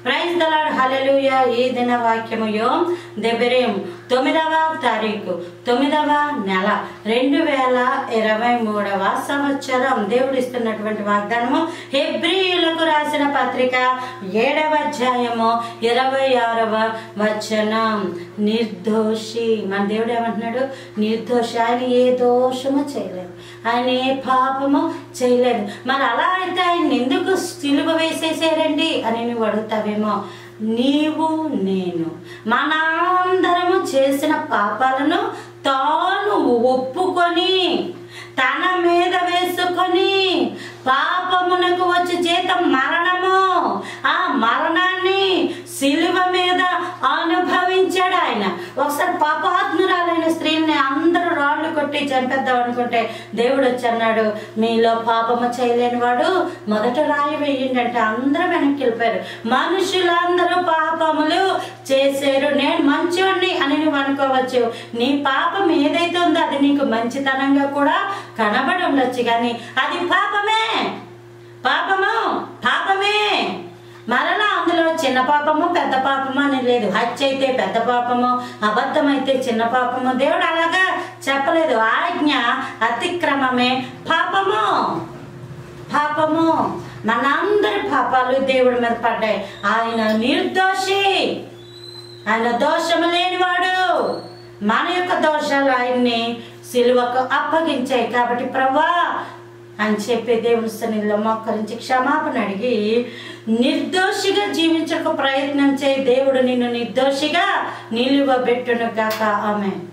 praise the Lord hallelujah ఈ దిన వాక్యము యోం దెబెరేం తొమ్మిదవ తారీఖు తొమ్మిదవ నెల రెండు వేల ఇరవై మూడవ సంవత్సరం దేవుడు ఇస్తున్నటువంటి వాగ్దానము హెబ్రియులకు రాసిన పత్రిక ఏడవ అధ్యాయము ఇరవై ఆరవ వచనం నిర్దోషి మన దేవుడు ఏమంటున్నాడు నిర్దోషి ఆయన ఏ దోషము చేయలేదు ఆయన ఏ పాపము చేయలేదు మరి అలా అయితే ఆయన ఎందుకు సిలువ వేసేసారండి అని నువ్వు అడుగుతావేమో నీవు నేను మనందరము చేసిన పాపాలను తాను ఒప్పుకొని తన మీద వేసుకొని పాపమునకు వచ్చి జీతం మరణము ఆ మరణాన్ని సిలువ మీద అనుభవించాడు ఆయన ఒకసారి పాపాత్మురాలైన స్త్రీని అందరూ రాళ్ళు కొట్టి చంపేద్దాం అనుకుంటే దేవుడు వచ్చి అన్నాడు మీలో పాపము చేయలేని వాడు మొదట రాయి వేయండి అంటే అందరూ వెనక్కి వెళ్ళిపోయారు మనుషులందరూ పాపములు చేశారు నేను మంచోడిని అని నువ్వు అనుకోవచ్చు నీ పాపం ఏదైతే ఉందో అది నీకు మంచితనంగా కూడా కనబడి ఉండొచ్చు కానీ అది పాపమే పాపము పాపమే మరలా అందులో చిన్న పాపము పెద్ద పాపము అని లేదు హత్య అయితే పెద్ద పాపము అబద్ధం అయితే చిన్న పాపము దేవుడు అలాగా చెప్పలేదు ఆజ్ఞ అతిక్రమమే పాపము పాపము మనందరి పాపాలు దేవుడి మీద పడ్డాయి ఆయన నిర్దోషి ఆయన దోషము లేనివాడు మన యొక్క దోషాలు ఆయన్ని సిలువకు అప్పగించాయి కాబట్టి ప్రభా అని చెప్పి దేవుని సన్నిధిలో మొక్కరించి క్షమాపణ అడిగి నిర్దోషిగా జీవించక ప్రయత్నం చేయి దేవుడు నిన్ను నిర్దోషిగా నిలువబెట్టును గాక ఆమె